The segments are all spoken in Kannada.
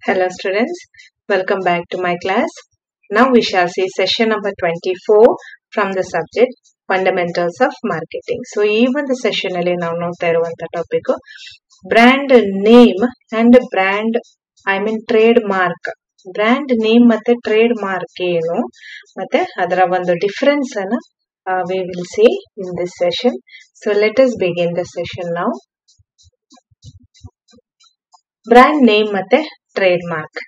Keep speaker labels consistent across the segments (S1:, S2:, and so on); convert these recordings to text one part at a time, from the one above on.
S1: Hello students, welcome back to my class. Now we shall see session number 24 from the subject Fundamentals of Marketing. So ಈ ಒಂದು ಸೆಷನ್ ಅಲ್ಲಿ ನಾವು ನೋಡ್ತಾ ಇರುವಂತ topic brand name and brand I mean trademark brand name ಮತ್ತೆ ಟ್ರೇಡ್ ಮಾರ್ಕ್ ಏನು ಮತ್ತೆ ಅದರ ಒಂದು ಡಿಫರೆನ್ಸ್ ಅನ್ನ we will see in this session so let us begin the session ನಾವು ಬ್ರ್ಯಾಂಡ್ ನೇಮ್ ಮತ್ತೆ ಟ್ರೇಡ್ ಮಾರ್ಕ್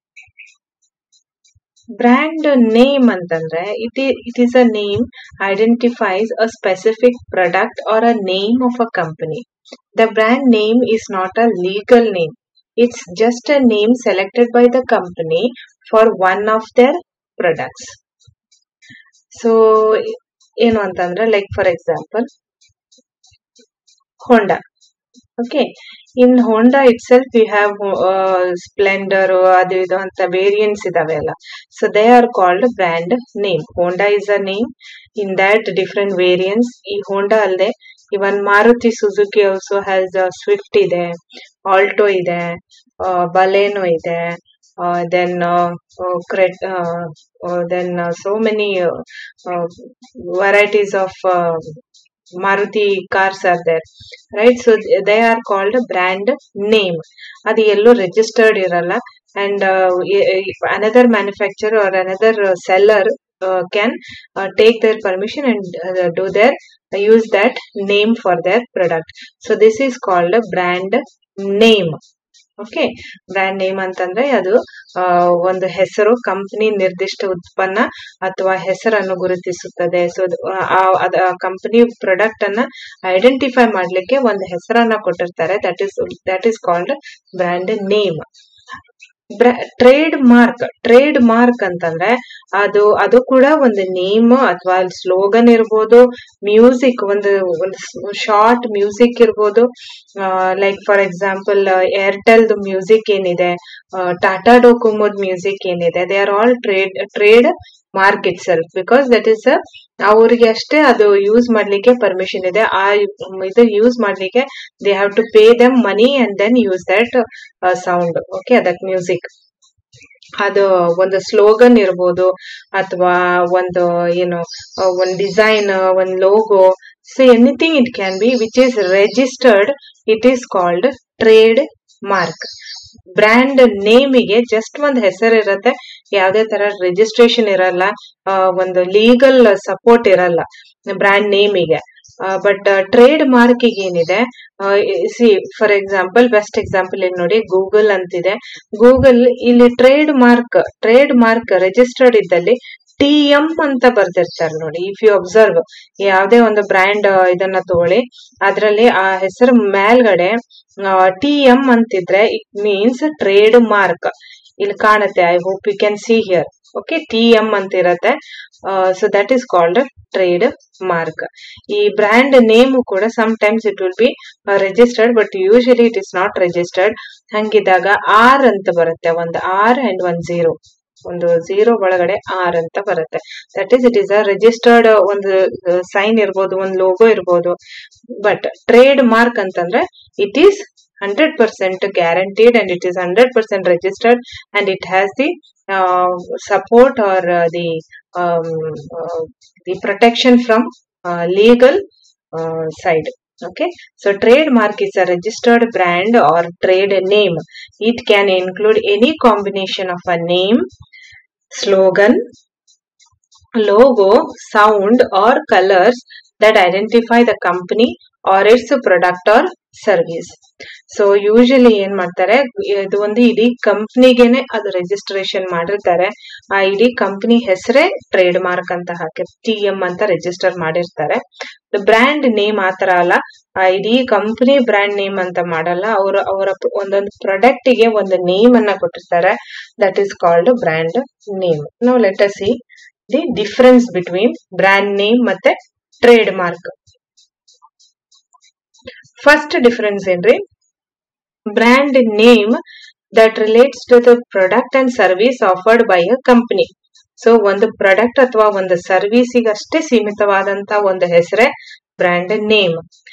S1: ಬ್ರ್ಯಾಂಡ್ ನೇಮ್ ಅಂತಂದ್ರೆ it it is a name identifies a specific product or a name of a company the brand name is not a legal name it's just a name selected by the company for one of their products so ಏನು ಅಂತಂದ್ರೆ like for example Honda okay in Honda itself you have Splendor ಅದು ಇದು ಅಂತ ವೇರಿಯಂಟ್ಸ್ ಇದಾವೆ ಅಲ್ಲ so they are called brand name Honda is a name in that different variants ಈ ಹೋಂಡಾ ಅಲ್ಲದೆ even Maruti Suzuki also has Swift ಇದೆ ಆಲ್ಟೋ ಇದೆ ಬಲೇನೋ ಇದೆ then Creta then so many varieties of Maruti cars are there right so they are called brand name ಅದು ಎಲ್ಲೂ ರಿಜಿಸ್ಟರ್ಡ್ ಇರಲ್ಲ and another manufacture or another seller can take their permission and do their use that name for their product so this is called brand name okay brand name ಅಂತಂದ್ರೆ ಅದು ಒಂದು ಹೆಸರು ಕಂಪನಿ ನಿರ್ದಿಷ್ಟ ಉತ್ಪನ್ನ ಅಥವಾ ಹೆಸರನ್ನು ಗುರುತಿಸುತ್ತದೆ ಸೊ ಕಂಪನಿ ಪ್ರಾಡಕ್ಟ್ ಅನ್ನ ಐಡೆಂಟಿಫೈ ಮಾಡ್ಲಿಕ್ಕೆ ಒಂದು ಹೆಸರನ್ನ ಕೊಟ್ಟಿರ್ತಾರೆ that is that is called brand name trademark trademark ಅಂತಂದ್ರೆ ಅದು ಅದು ಕೂಡ ಒಂದು ನೇಮ್ ಅಥವಾ ಸ್ಲೋಗನ್ ಇರ್ಬೋದು ಮ್ಯೂಸಿಕ್ ಒಂದು ಒಂದು ಶಾರ್ಟ್ ಮ್ಯೂಸಿಕ್ ಇರ್ಬೋದು like for example Airtel music ಏನಿದೆ ಟಾಟಾ ಡೋಕೋಮೋದ್ ಮ್ಯೂಸಿಕ್ ಏನಿದೆ they are all trade trademark itself because that is ಅವ್ರಿಗೆ ಅಷ್ಟೇ ಅದು ಯೂಸ್ ಮಾಡ್ಲಿಕ್ಕೆ ಪರ್ಮಿಷನ್ ಇದೆ ಆ ಇದು ಯೂಸ್ ಮಾಡ್ಲಿಕ್ಕೆ they have to pay them money and then use that sound okay ಅದಕ್ ಮ್ಯೂಸಿಕ್ ಅದು ಒಂದು ಸ್ಲೋಗನ್ ಇರ್ಬೋದು ಅಥವಾ ಒಂದು ಏನು ಒಂದು ಡಿಸೈನ್ ಒಂದು logo so anything it can be which is registered it is called trademark brand ನೇಮಿಗೆ ಜಸ್ಟ್ ಒಂದು ಹೆಸರು ಇರತ್ತೆ ಯಾವುದೇ ತರ ರಿಜಿಸ್ಟ್ರೇಷನ್ ಇರಲ್ಲ ಒಂದು ಲೀಗಲ್ ಸಪೋರ್ಟ್ ಇರಲ್ಲ ಬ್ರ್ಯಾಂಡ್ ನೇಮಿಗೆ ಬಟ್ ಟ್ರೇಡ್ ಮಾರ್ಕಿಗೆ ಏನಿದೆ see for example best example ಇಲ್ಲಿ ನೋಡಿ ಗೂಗಲ್ ಅಂತಿದೆ ಗೂಗಲ್ ಇಲ್ಲಿ trademark trademark registered ಇದ್ದಲ್ಲಿ ಟಿ ಎಂ ಅಂತ ಬರ್ದಿರ್ತಾರೆ ನೋಡಿ ಇಫ್ ಯು ಅಬ್ಸರ್ವ್ ಯಾವುದೇ ಒಂದು ಬ್ರ್ಯಾಂಡ್ ಇದನ್ನ ತಗೊಳ್ಳಿ ಅದರಲ್ಲಿ ಆ ಹೆಸರು ಮೇಲ್ಗಡೆ ಟಿ ಎಂ ಅಂತಿದ್ರೆ ಇಟ್ ಮೀನ್ಸ್ ಟ್ರೇಡ್ ಮಾರ್ಕ್ ಇಲ್ಲಿ ಕಾಣುತ್ತೆ I hope you can see here okay T M ಅಂತ ಇರತ್ತೆ so that is called trademark ಈ ಬ್ರ್ಯಾಂಡ್ ನೇಮ್ ಕೂಡ sometimes it will be registered but usually it is not registered ಹಂಗಿದಾಗ ಆರ್ ಅಂತ ಬರುತ್ತೆ ಒಂದು ಆರ್ ಅಂಡ್ ಒನ್ ಜೀರೋ ಒಂದು ಝೀರೋ ಒಳಗಡೆ ಆರ್ ಅಂತ ಬರುತ್ತೆ that is it is a registered ಒಂದು ಸೈನ್ ಇರ್ಬೋದು ಒಂದು ಲೋಗೋ ಇರ್ಬೋದು ಬಟ್ ಟ್ರೇಡ್ ಮಾರ್ಕ್ ಅಂತಂದ್ರೆ it is hundred percent guaranteed and it is hundred percent registered and it has the support or the the protection from legal side okay so trademark is a registered brand or trade name it can include any combination of a name slogan logo sound or colors that identify the company or its product or service so usually ಏನ್ ಮಾಡ್ತಾರೆ ಇದು ಒಂದು ಇಡೀ ಕಂಪ್ನಿಗೆನೆ ಅದು ರಿಜಿಸ್ಟ್ರೇಷನ್ ಮಾಡಿರ್ತಾರೆ ಆ ಇಡೀ ಕಂಪ್ನಿ ಹೆಸರೇ ಟ್ರೇಡ್ ಮಾರ್ಕ್ ಅಂತ ಹಾಕಿ ಟಿ ಎಂ ಅಂತ ರಿಜಿಸ್ಟರ್ ಮಾಡಿರ್ತಾರೆ ಬ್ರ್ಯಾಂಡ್ ನೇಮ್ ಆತರ ಅಲ್ಲ ಆ ಇಡೀ ಕಂಪ್ನಿ ಬ್ರ್ಯಾಂಡ್ ನೇಮ್ ಅಂತ ಮಾಡಲ್ಲ ಅವರು ಅವರ ಒಂದೊಂದು ಪ್ರಾಡಕ್ಟ್ ಗೆ ಒಂದು ನೇಮ್ ಅನ್ನ ಕೊಟ್ಟಿರ್ತಾರೆ that is called brand name ನಾವು let see the difference between brand name ಮತ್ತೆ ಟ್ರೇಡ್ ಮಾರ್ಕ್ ಫಸ್ಟ್ ಡಿಫರೆನ್ಸ್ ಏನ್ರಿ brand name that relates to the product and service offered by a company so ಒಂದು ಪ್ರಾಡಕ್ಟ್ ಅಥವಾ ಒಂದು ಸರ್ವಿಸಿಗೆ ಅಷ್ಟೇ ಸೀಮಿತವಾದಂತ ಒಂದು ಹೆಸರೇ ಬ್ರ್ಯಾಂಡ್ ನೇಮ್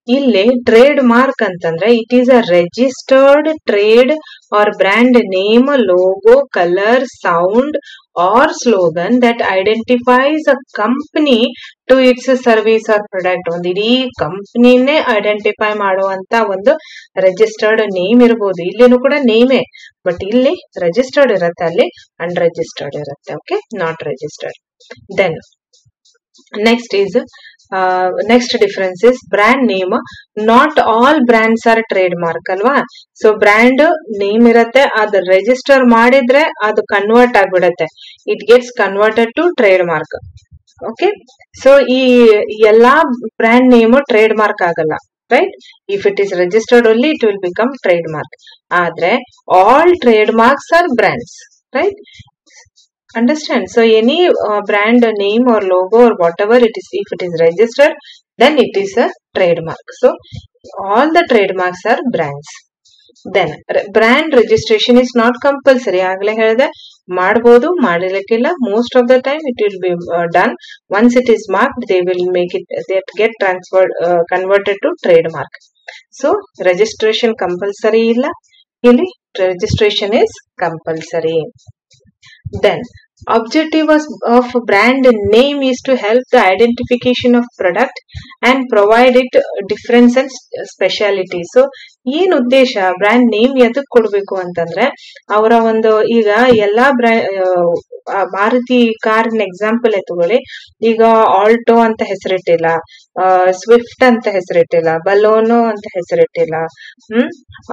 S1: ಇಲ್ಲಿ ಟ್ರೇಡ್ ಮಾರ್ಕ್ ಅಂತಂದ್ರೆ it is a registered trade or brand name logo colour sound or slogan that identifies a company to it's service or product ಒಂದು ಇಡೀ ಕಂಪನಿನೇ ಐಡೆಂಟಿಫೈ ಮಾಡುವಂತ ಒಂದು ರಿಜಿಸ್ಟರ್ಡ್ ನೇಮ್ ಇರಬಹುದು ಇಲ್ಲಿನೂ ಕೂಡ ನೇಮೇ ಬಟ್ ಇಲ್ಲಿ ರಿಜಿಸ್ಟರ್ಡ್ ಇರುತ್ತೆ ಅಲ್ಲಿ ಅನ್ರಿಜಿಸ್ಟರ್ಡ್ ಇರುತ್ತೆ okay not registered then next is next difference is brand name not all brands are trademark ಅಲ್ವಾ ಸೊ ಬ್ರ್ಯಾಂಡ್ ನೇಮ್ ಇರತ್ತೆ ಅದು ರಿಜಿಸ್ಟರ್ ಮಾಡಿದ್ರೆ ಅದು ಕನ್ವರ್ಟ್ ಆಗ್ಬಿಡತ್ತೆ it gets converted to trademark okay so ಈ ಎಲ್ಲಾ ಬ್ರ್ಯಾಂಡ್ ನೇಮ್ ಟ್ರೇಡ್ ಮಾರ್ಕ್ ಆಗಲ್ಲ right if it is registered only it will become trademark ಆದ್ರೆ all trademarks are brands right understand so any uh, brand name or logo or whatever it is if it is registered then it is a trademark so all the trademarks are brands then re- brand registration is not compulsory ಆಗ್ಲೇ ಹೇಳಿದೆ ಮಾಡಬಹುದು ಮಾಡಿರ್ಲಿಕ್ಕಿಲ್ಲ most of the time it will be done once it is marked they will make it that get transferred converted to trademark so registration compulsory ಇಲ್ಲ ಇಲ್ಲಿ registration is compulsory then objective was, of brand name is to help the identification of product and provide it difference and speciality so ಏನ್ ಉದ್ದೇಶ ಬ್ರ್ಯಾಂಡ್ ನೇಮ್ ಎದಕ್ ಕೊಡ್ಬೇಕು ಅಂತಂದ್ರೆ ಅವರ ಒಂದು ಈಗ ಎಲ್ಲಾ ಬ್ರ್ಯಾಂಡ್ ಮಾರುತಿ ಕಾರಿನ ಎಕ್ಸಾಂಪಲ್ ತಗೊಳ್ಳಿ ಈಗ ಆಲ್ಟೋ ಅಂತ ಹೆಸರಿಟ್ಟಿಲ್ಲ ಸ್ವಿಫ್ಟ್ ಅಂತ ಹೆಸರಿಟ್ಟಿಲ್ಲ ಬಲೋನೋ ಅಂತ ಹೆಸರಿಟ್ಟಿಲ್ಲ ಹ್ಮ್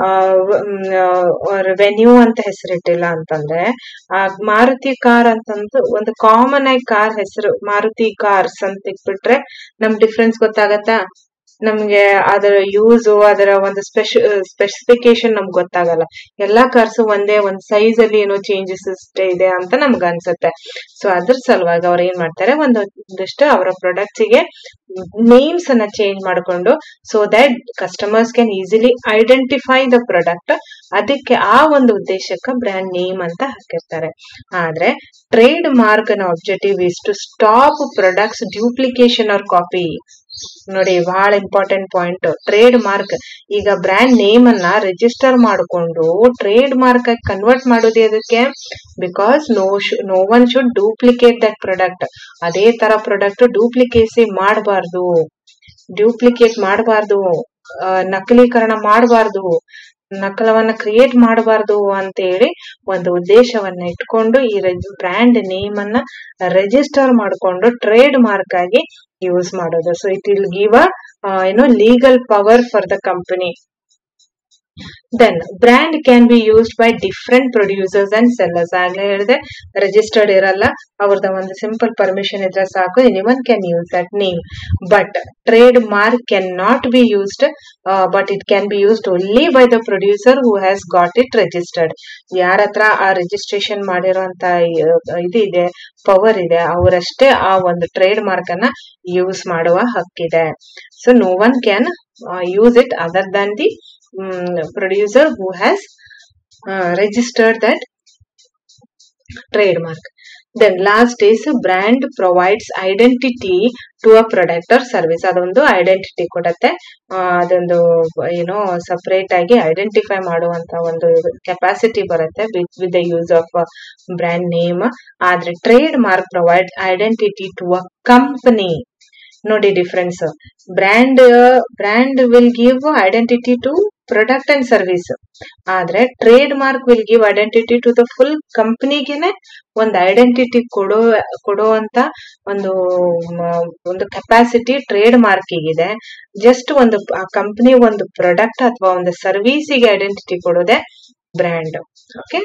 S1: ವೆನ್ಯೂ ಅಂತ ಹೆಸರಿಟ್ಟಿಲ್ಲ ಅಂತಂದ್ರೆ ಆ ಮಾರುತಿ ಕಾರ್ ಅಂತಂದು ಒಂದು ಕಾಮನ್ ಆಗಿ ಕಾರ್ ಹೆಸರು ಮಾರುತಿ ಕಾರ್ಸ್ ಅಂತ ಇಟ್ಬಿಟ್ರೆ ನಮ್ ಡಿಫ್ರೆನ್ಸ್ ಗೊತ್ತಾಗತ್ತಾ ನಮ್ಗೆ ಅದರ ಯೂಸ್ ಅದರ ಒಂದು ಸ್ಪೆಷ ಸ್ಪೆಸಿಫಿಕೇಶನ್ ನಮ್ಗೆ ಗೊತ್ತಾಗಲ್ಲ ಎಲ್ಲಾ ಕಾರ್ಸ್ ಒಂದೇ ಒಂದ್ ಸೈಜ್ ಅಲ್ಲಿ ಏನೋ ಚೇಂಜಸ್ ಅಷ್ಟೇ ಇದೆ ಅಂತ ನಮ್ಗೆ ಅನ್ಸುತ್ತೆ ಸೊ ಅದ್ರ ಸಲುವಾಗಿ ಅವ್ರು ಏನ್ ಮಾಡ್ತಾರೆ ಒಂದೊಂದಿಷ್ಟು ಅವರ ಪ್ರಾಡಕ್ಟ್ಸ್ ಗೆ ನೇಮ್ಸ್ ಅನ್ನ ಚೇಂಜ್ ಮಾಡಿಕೊಂಡು so that customers can easily identify the product ಅದಕ್ಕೆ ಆ ಒಂದು ಉದ್ದೇಶಕ್ಕೆ ಬ್ರ್ಯಾಂಡ್ ನೇಮ್ ಅಂತ ಹಾಕಿರ್ತಾರೆ ಆದ್ರೆ ಟ್ರೇಡ್ ಮಾರ್ಕ್ ನ objective is to stop products duplication or copy ನೋಡಿ ಬಹಳ ಇಂಪಾರ್ಟೆಂಟ್ ಪಾಯಿಂಟ್ ಟ್ರೇಡ್ ಮಾರ್ಕ್ ಈಗ ಬ್ರ್ಯಾಂಡ್ ನೇಮ್ ಅನ್ನ ರಿಜಿಸ್ಟರ್ ಮಾಡಿಕೊಂಡು ಟ್ರೇಡ್ ಮಾರ್ಕ್ ಆಗಿ ಕನ್ವರ್ಟ್ ಮಾಡೋದು ಅದಕ್ಕೆ because no no one should duplicate that product ಅದೇ ತರ ಪ್ರಾಡಕ್ಟ್ ಡೂಪ್ಲಿಕೇಸಿ ಮಾಡಬಾರ್ದು ಡ್ಯೂಪ್ಲಿಕೇಟ್ ಮಾಡಬಾರ್ದು ನಕಲೀಕರಣ ಮಾಡಬಾರ್ದು ನಕಲವನ್ನ ಕ್ರಿಯೇಟ್ ಮಾಡಬಾರ್ದು ಅಂತ ಹೇಳಿ ಒಂದು ಉದ್ದೇಶವನ್ನ ಇಟ್ಕೊಂಡು ಈ ಬ್ರ್ಯಾಂಡ್ ನೇಮ್ ಅನ್ನ ರಿಜಿಸ್ಟರ್ ಮಾಡಿಕೊಂಡು ಟ್ರೇಡ್ ಮಾರ್ಕ್ ಆಗಿ ಯೂಸ್ ಮಾಡೋದು so it will give a ಏನೋ legal power for the company then brand can be used by different producers and sellers ಆಗ್ಲೇ ಹೇಳಿದೆ ರಿಜಿಸ್ಟರ್ಡ್ ಇರಲ್ಲ ಅವ್ರದ ಒಂದು ಸಿಂಪಲ್ ಪರ್ಮಿಷನ್ ಇದ್ರೆ ಸಾಕು anyone can use that name but trademark cannot be used but it can be used only by the producer who has got it registered ಯಾರ ಹತ್ರ ಆ ರಿಜಿಸ್ಟ್ರೇಷನ್ ಮಾಡಿರುವಂತ ಇದು ಇದೆ ಪವರ್ ಇದೆ ಅವರಷ್ಟೇ ಆ ಒಂದು ಟ್ರೇಡ್ ಮಾರ್ಕ್ ಅನ್ನ ಯೂಸ್ ಮಾಡುವ ಹಕ್ಕಿದೆ so no one can use it other than the producer who has uh, registered that trademark. Then last is brand provides identity to a product or service. ಅದೊಂದು ಐಡೆಂಟಿಟಿ ಕೊಡತ್ತೆ ಅದೊಂದು ಏನೋ ಸಪರೇಟ್ ಆಗಿ ಐಡೆಂಟಿಫೈ ಮಾಡುವಂತ ಒಂದು ಕೆಪಾಸಿಟಿ ಬರುತ್ತೆ with the use of brand name ಆದ್ರೆ trademark provide identity to a company ನೋಡಿ difference brand brand will give identity to product and service ಆದ್ರೆ trademark will give identity to the full ಕಂಪನಿಗೆನೆ ಒಂದು ಐಡೆಂಟಿಟಿ ಕೊಡೋ ಕೊಡುವಂತ ಒಂದು ಒಂದು ಕೆಪಾಸಿಟಿ ಟ್ರೇಡ್ ಮಾರ್ಕ್ ಇದೆ ಜಸ್ಟ್ ಒಂದು ಕಂಪನಿ ಒಂದು ಪ್ರಾಡಕ್ಟ್ ಅಥವಾ ಒಂದು ಸರ್ವಿಸಿಗೆ ಐಡೆಂಟಿಟಿ ಕೊಡೋದೆ brand okay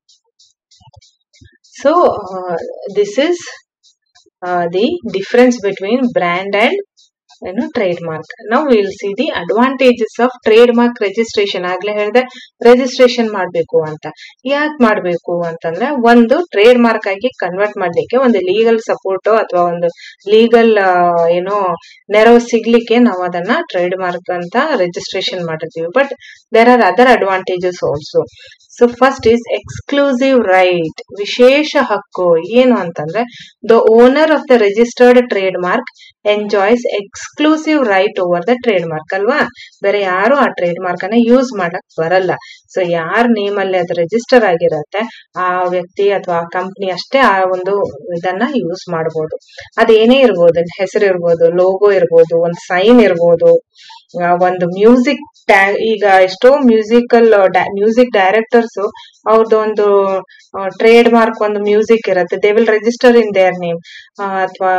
S1: so this is the difference between brand and ಏನು ಟ್ರೇಡ್ ಮಾರ್ಕ್ ನಾವು will see the advantages of trademark registration ಆಗ್ಲೇ ಹೇಳಿದೆ ರಿಜಿಸ್ಟ್ರೇಷನ್ ಮಾಡಬೇಕು ಅಂತ ಯಾಕೆ ಮಾಡಬೇಕು ಅಂತಂದ್ರೆ ಒಂದು ಟ್ರೇಡ್ ಮಾರ್ಕ್ ಆಗಿ ಕನ್ವರ್ಟ್ ಮಾಡ್ಲಿಕ್ಕೆ ಒಂದು ಲೀಗಲ್ ಸಪೋರ್ಟ್ ಅಥವಾ ಒಂದು ಲೀಗಲ್ ಏನೋ ನೆರವು ಸಿಗ್ಲಿಕ್ಕೆ ನಾವು ಅದನ್ನ ಟ್ರೇಡ್ ಮಾರ್ಕ್ ಅಂತ ರಿಜಿಸ್ಟ್ರೇಷನ್ ಮಾಡಿರ್ತೀವಿ but there are other advantages also so first is exclusive right ವಿಶೇಷ ಹಕ್ಕು ಏನು ಅಂತಂದ್ರೆ the owner of the registered trademark enjoys exclusive right over the trademark ಅಲ್ವಾ ಬೇರೆ ಯಾರು ಆ ಟ್ರೇಡ್ ಮಾರ್ಕ್ ಅನ್ನ ಯೂಸ್ ಮಾಡಕ್ ಬರಲ್ಲ ಸೊ ಯಾರ ನೇಮ್ ಅಲ್ಲಿ ಅದು ರಿಜಿಸ್ಟರ್ ಆಗಿರತ್ತೆ ಆ ವ್ಯಕ್ತಿ ಅಥವಾ ಆ ಕಂಪ್ನಿ ಅಷ್ಟೇ ಆ ಒಂದು ಇದನ್ನ ಯೂಸ್ ಮಾಡಬಹುದು ಅದೇನೇ ಇರ್ಬೋದು ಹೆಸರು ಇರ್ಬೋದು ಲೋಗೋ ಇರ್ಬೋದು ಒಂದು ಸೈನ್ ಇರ್ಬೋದು ಆ, ಒಂದು ಮ್ಯೂಸಿಕ್ ಈಗ ಎಷ್ಟೋ ಮ್ಯೂಸಿಕಲ್ ಮ್ಯೂಸಿಕ್ ಡೈರೆಕ್ಟರ್ಸ್ ಅವ್ರದ್ದು ಒಂದು ಟ್ರೇಡ್ ಮಾರ್ಕ್ ಒಂದು ಮ್ಯೂಸಿಕ್ ಇರುತ್ತೆ they will register in their name ಅಥವಾ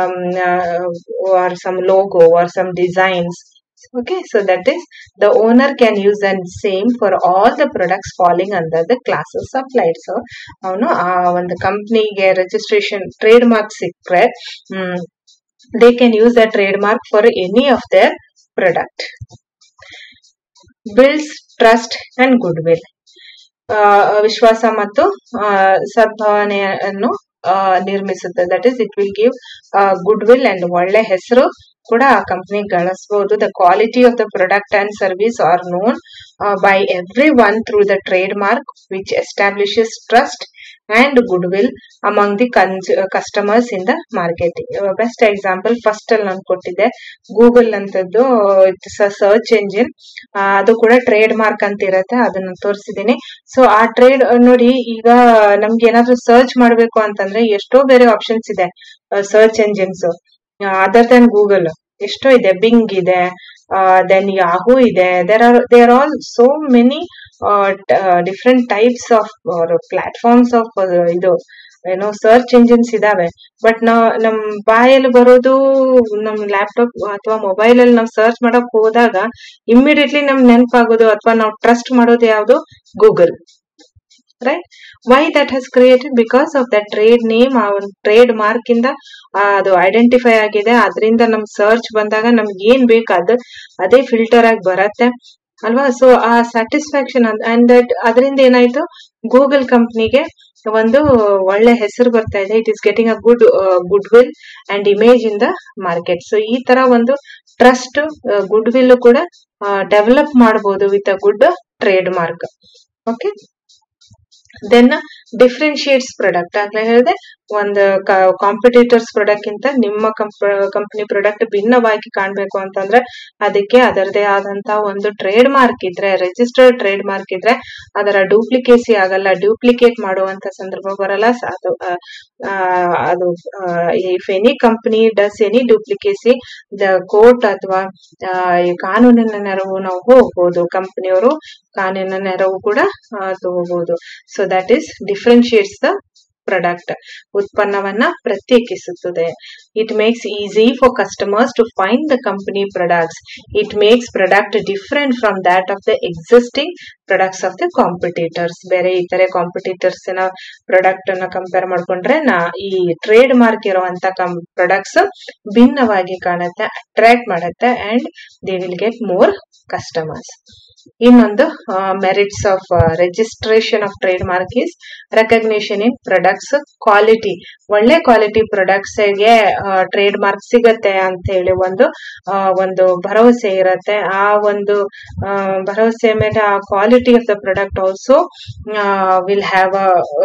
S1: or some logo or some designs okay so that is the owner can use the same for all the products falling under the classes applied so ಅವನು ಆ ಒಂದು ಕಂಪ್ನಿಗೆ ರಿಜಿಸ್ಟ್ರೇಷನ್ ಟ್ರೇಡ್ ಮಾರ್ಕ್ ಸಿಕ್ಕರೆ they can use the trademark for any of their product bills trust and goodwill ವಿಶ್ವಾಸ ಮತ್ತು ಆ, ಸದ್ಭಾವನೆಯನ್ನು ಆ, ನಿರ್ಮಿಸುತ್ತೆ that is it will give goodwill and ಒಳ್ಳೆ ಹೆಸರು ಕೂಡ ಆ ಕಂಪನಿ ಗಳಿಸಬಹುದು the quality of the product and service are known by everyone through the trademark which establishes trust and goodwill among the customers in the marketing best example first ಅಲ್ಲಿ ನಾನು ಕೊಟ್ಟಿದ್ದೆ ಗೂಗಲ್ ಅಂತದ್ದು ಇಟ್ಸ್ ಅ ಸರ್ಚ್ ಎಂಜಿನ್ ಅದು ಕೂಡ ಟ್ರೇಡ್ ಮಾರ್ಕ್ ಅಂತ ಇರತ್ತೆ ಅದನ್ನ ತೋರಿಸಿದೀನಿ ಸೊ ಆ ಟ್ರೇಡ್ ನೋಡಿ ಈಗ ನಮ್ಗೆ ಏನಾದ್ರೂ ಸರ್ಚ್ ಮಾಡ್ಬೇಕು ಅಂತಂದ್ರೆ ಎಷ್ಟೋ ಬೇರೆ ಆಪ್ಷನ್ಸ್ ಇದೆ search engines other than Google ಎಷ್ಟೋ ಇದೆ ಬಿಂಗ್ ಇದೆ ದೆನ್ ಯಾಹೂ ಇದೆ there are there all so many different types of platforms of ಇದು ಏನೋ ಸರ್ಚ್ ಇಂಜಿನ್ಸ್ ಇದಾವೆ ಬಟ್ ನಾವ್ ನಮ್ ಬಾಯಲ್ಲಿ ಬರೋದು ನಮ್ ಲ್ಯಾಪ್ಟಾಪ್ ಅಥವಾ ಮೊಬೈಲ್ ಅಲ್ಲಿ ನಾವು ಸರ್ಚ್ ಮಾಡಕ್ ಹೋದಾಗ ಇಮ್ಮಿಡಿಯೇಟ್ಲಿ ನಮ್ ನೆನಪಾಗೋದು ಅಥವಾ ನಾವು ಟ್ರಸ್ಟ್ ಮಾಡೋದು ಯಾವುದು Google right why that has created because of the trade name ಆ ಒಂದು ಟ್ರೇಡ್ ಮಾರ್ಕ್ ಇಂದ ಆ, ಅದು ಐಡೆಂಟಿಫೈ ಆಗಿದೆ ಅದರಿಂದ ನಮ್ ಸರ್ಚ್ ಬಂದಾಗ ನಮ್ಗೆ ಏನ್ ಬೇಕು ಅದು ಅದೇ ಫಿಲ್ಟರ್ ಆಗಿ ಬರತ್ತೆ ಅಲ್ವಾ ಸೊ ಆ ಸ್ಯಾಟಿಸ್ಫ್ಯಾಕ್ಷನ್ ಅಂಡ್ ದಟ್ ಅದರಿಂದ ಏನಾಯ್ತು ಗೂಗಲ್ ಕಂಪ್ನಿಗೆ ಒಂದು ಒಳ್ಳೆ ಹೆಸರು ಬರ್ತಾ ಇದೆ it is getting a good good goodwill and image in the market so ಈ ತರ ಒಂದು ಟ್ರಸ್ಟ್ ಗುಡ್ ವಿಲ್ ಕೂಡ ಡೆವಲಪ್ ಮಾಡಬಹುದು with a good trademark okay then differentiates product ಆಗ್ಲೇ ಹೇಳಿದೆ ಒಂದು ಕಾಂಪಿಟೇಟರ್ಸ್ ಪ್ರಾಡಕ್ಟ್ ಇಂತ ನಿಮ್ಮ ಕಂಪನಿ ಪ್ರಾಡಕ್ಟ್ ಭಿನ್ನವಾಗಿ ಕಾಣ್ಬೇಕು ಅಂತಂದ್ರೆ ಅದಕ್ಕೆ ಅದರದೇ ಆದಂತ ಒಂದು ಟ್ರೇಡ್ ಮಾರ್ಕ್ ಇದ್ರೆ ರಿಜಿಸ್ಟರ್ಡ್ ಟ್ರೇಡ್ ಮಾರ್ಕ್ ಇದ್ರೆ ಅದರ ಡೂಪ್ಲಿಕೇಸಿ ಆಗಲ್ಲ ಡ್ಯೂಪ್ಲಿಕೇಟ್ ಮಾಡುವಂತ ಸಂದರ್ಭ ಬರಲ್ಲ ಸ- ಅದು ಆ, ಆ, ಅದು if any company does any duplicacy the court ಅಥವಾ ಈ ಕಾನೂನಿನ ನೆರವು ನಾವು ಹೋಗ್ಬೋದು ಕಂಪನಿಯವರು ಕಾನೂನಿನ ನೆರವು ಕೂಡ ಆ, ತಗೋಬಹುದು so that is differentiates the product ಉತ್ಪನ್ನವನ್ನ ಪ್ರತ್ಯೇಕಿಸುತ್ತದೆ it makes easy for customers to find the company products it makes product different from that of the existing products of the competitors ಬೇರೆ ಇತರೆ ಕಾಂಪಿಟೇಟರ್ಸ್ ನ ಪ್ರಾಡಕ್ಟ್ ಅನ್ನ ಕಂಪೇರ್ ಮಾಡ್ಕೊಂಡ್ರೆ ನಾ ಈ ಟ್ರೇಡ್ ಮಾರ್ಕ್ ಇರುವಂತ ಕಂ ಪ್ರಾಡಕ್ಟ್ಸ್ ಭಿನ್ನವಾಗಿ ಕಾಣುತ್ತೆ ಅಟ್ರಾಕ್ಟ್ ಮಾಡುತ್ತೆ and they will get more customers ಇನ್ನೊಂದು merits of registration of trademark is recognition in products quality ಒಳ್ಳೆ ಕ್ವಾಲಿಟಿ ಪ್ರಾಡಕ್ಟ್ಸ್ ಗೆ ಟ್ರೇಡ್ ಮಾರ್ಕ್ ಸಿಗತ್ತೆ ಅಂತ ಹೇಳಿ ಒಂದು ಆ, ಒಂದು ಭರವಸೆ ಇರತ್ತೆ ಆ ಒಂದು ಆ, ಭರವಸೆ ಮೇಲೆ ಆ quality of the product also will have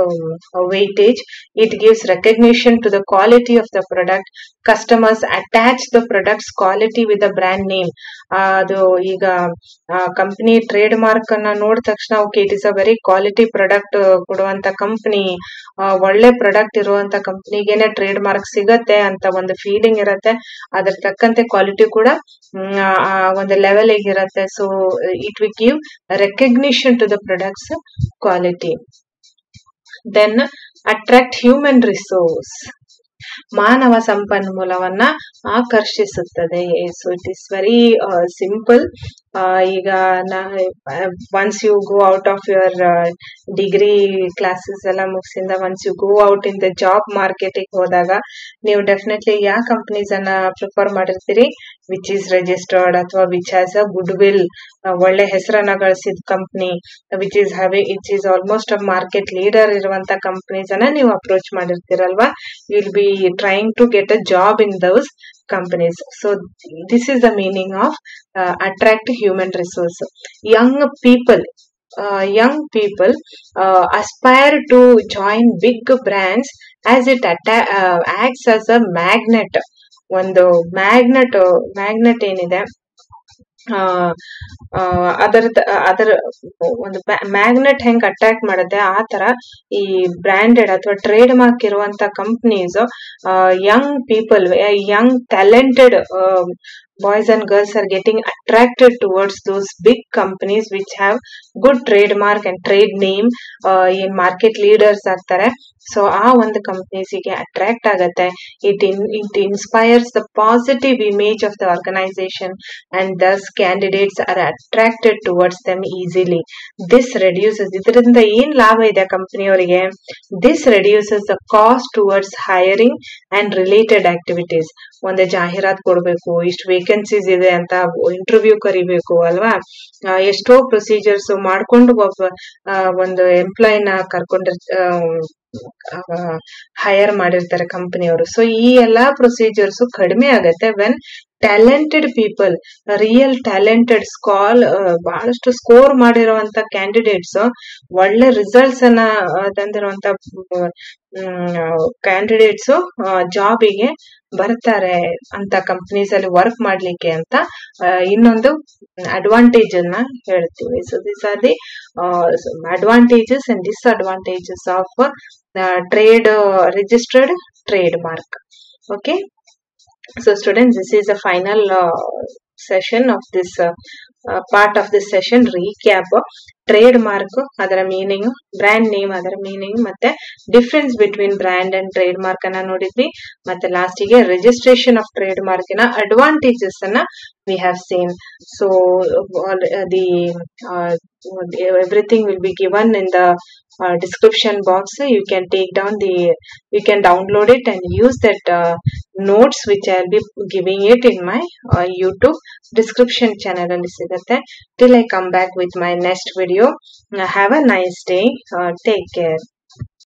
S1: a weightage it gives recognition to the quality of the product customers attach the products quality with the brand name ಅದು ಈಗ ಕಂಪನಿ ಟ್ರೇಡ್ ಮಾರ್ಕ್ ಅನ್ನ ನೋಡಿದ ತಕ್ಷಣ okay it is a very quality product ಕೊಡುವಂತ ಕಂಪನಿ ಒಳ್ಳೆ ಪ್ರಾಡಕ್ಟ್ ಇರುವಂತ ಕಂಪನಿಗೆನೆ ಟ್ರೇಡ್ ಮಾರ್ಕ್ ಸಿಗತ್ತೆ ಅಂತ ಒಂದು ಫೀಲಿಂಗ್ ಇರತ್ತೆ ಅದ್ರ ತಕ್ಕಂತೆ ಕ್ವಾಲಿಟಿ ಕೂಡ ಮ್, ಆ ಒಂದು ಲೆವೆಲ್ ಇರುತ್ತೆ so it will give recognition to the products quality then attract human resource ಮಾನವ ಸಂಪನ್ಮೂಲವನ್ನ ಆಕರ್ಷಿಸುತ್ತದೆ so it is very simple ಈಗ once you go out of your degree classes ಎಲ್ಲ ಮುಗಿಸಿಂದ once you go out in the job ಮಾರ್ಕೆಟಿಗೆ ಹೋದಾಗ ನೀವು ಡೆಫಿನೆಟ್ಲಿ ಯಾವ ಕಂಪನೀಸ್ ಅನ್ನ ಪ್ರಿಫರ್ ಮಾಡಿರ್ತೀರಿ ವಿಚ್ ಈಸ್ ರಿಜಿಸ್ಟರ್ಡ್ ಅಥವಾ which has a goodwill ಒಳ್ಳೆ ಹೆಸರನ್ನ ಗಳಿಸಿದ company which is having which is almost a market leader ಇರುವಂತ ಕಂಪನೀಸ್ ಅನ್ನ ನೀವು ಅಪ್ರೋಚ್ ಮಾಡಿರ್ತೀರಲ್ವಾ will be trying to get a job in those companies. So this is the meaning of uh, attract human resource. Young people young people uh, aspire to join big brands as it atta- uh, acts as a magnet ಒಂದು ಮ್ಯಾಗ್ನೆಟ್ ಮ್ಯಾಗ್ನೆಟ್ ಏನಿದೆ ಆ, ಆ, ಅದರ ಅದರ ಒಂದು ಮ್ಯಾಗ್ನೆಟ್ ಹೆಂಗ್ ಅಟ್ರಾಕ್ಟ್ ಮಾಡುತ್ತೆ ಆ ತರ ಈ ಬ್ರಾಂಡೆಡ್ ಅಥವಾ ಟ್ರೇಡ್ ಮಾರ್ಕ್ ಇರುವಂತ companies young people young talented boys and girls are getting attracted towards those big companies which have good trademark and trade name ಏನ್ ಮಾರ್ಕೆಟ್ ಲೀಡರ್ಸ್ ಆಗ್ತಾರೆ ಸೊ ಆ ಒಂದು ಕಂಪ್ನೀಸಿಗೆ ಅಟ್ರಾಕ್ಟ್ ಆಗತ್ತೆ it in it inspires the positive image of the organisation and thus candidates are attracted towards them easily this reduces ಇದರಿಂದ ಏನ್ ಲಾಭ ಇದೆ ಕಂಪನಿಯವರಿಗೆ this reduces the cost towards hiring and related activities ಒಂದು ಜಾಹೀರಾತ್ ಕೊಡ್ಬೇಕು ಇಷ್ಟು ವೇಕೆನ್ಸೀಸ್ ಇದೆ ಅಂತ ಇಂಟರ್ವ್ಯೂ ಕರಿಬೇಕು ಅಲ್ವಾ ಆ, ಎಷ್ಟೋ ಪ್ರೊಸೀಜರ್ಸ್ ಮಾಡ್ಕೊಂಡು ಒಬ್ಬ ಆ, ಒಂದು ಎಂಪ್ಲಾಯ್ನ ಕರ್ಕೊಂಡಿರ್ ಹೈಯರ್ ಮಾಡಿರ್ತಾರೆ ಕಂಪನಿಯವರು ಸೊ ಈ ಎಲ್ಲಾ ಪ್ರೊಸೀಜರ್ಸ್ ಕಡಿಮೆ ಆಗತ್ತೆ when talented people real talented ಸ್ಕಾಲ್ ಬಹಳಷ್ಟು ಸ್ಕೋರ್ ಮಾಡಿರುವಂತ ಕ್ಯಾಂಡಿಡೇಟ್ಸ್ ಒಳ್ಳೆ ರಿಸಲ್ಟ್ಸ್ ಅನ್ನ ಆ, ತಂದಿರುವಂತ ಕ್ಯಾಂಡಿಡೇಟ್ಸ್ ಜಾಬಿಗೆ ಬರ್ತಾರೆ ಅಂತ ಕಂಪನೀಸ್ ಅಲ್ಲಿ ವರ್ಕ್ ಮಾಡ್ಲಿಕ್ಕೆ ಅಂತ ಆ, ಇನ್ನೊಂದು ಅಡ್ವಾಂಟೇಜ್ ಅನ್ನ ಹೇಳ್ತೀವಿ so this are the advantages and disadvantages of trade registered trademark okay so students this is the final uh, session of this uh, uh, part of this session recap trademark ಅದರ ಮೀನಿಂಗ್ ಬ್ರ್ಯಾಂಡ್ ನೇಮ್ ಅದರ ಮೀನಿಂಗ್ ಮತ್ತೆ difference between brand and trademark ಅನ್ನ ನೋಡಿದ್ವಿ ಮತ್ತೆ ಲಾಸ್ಟಿಗೆ ರಿಜಿಸ್ಟ್ರೇಷನ್ ಆಫ್ ಟ್ರೇಡ್ ಮಾರ್ಕಿನ ಅಡ್ವಾಂಟೇಜಸ್ ಅನ್ನ we have seen so the everything will be given in the uh, description box you can take down the you can download it and use that uh, notes which i'll be giving it in my uh, youtube description channel ಅಲ್ಲಿ ಸಿಗುತ್ತೆ till i come back with my next video have a nice day uh, take care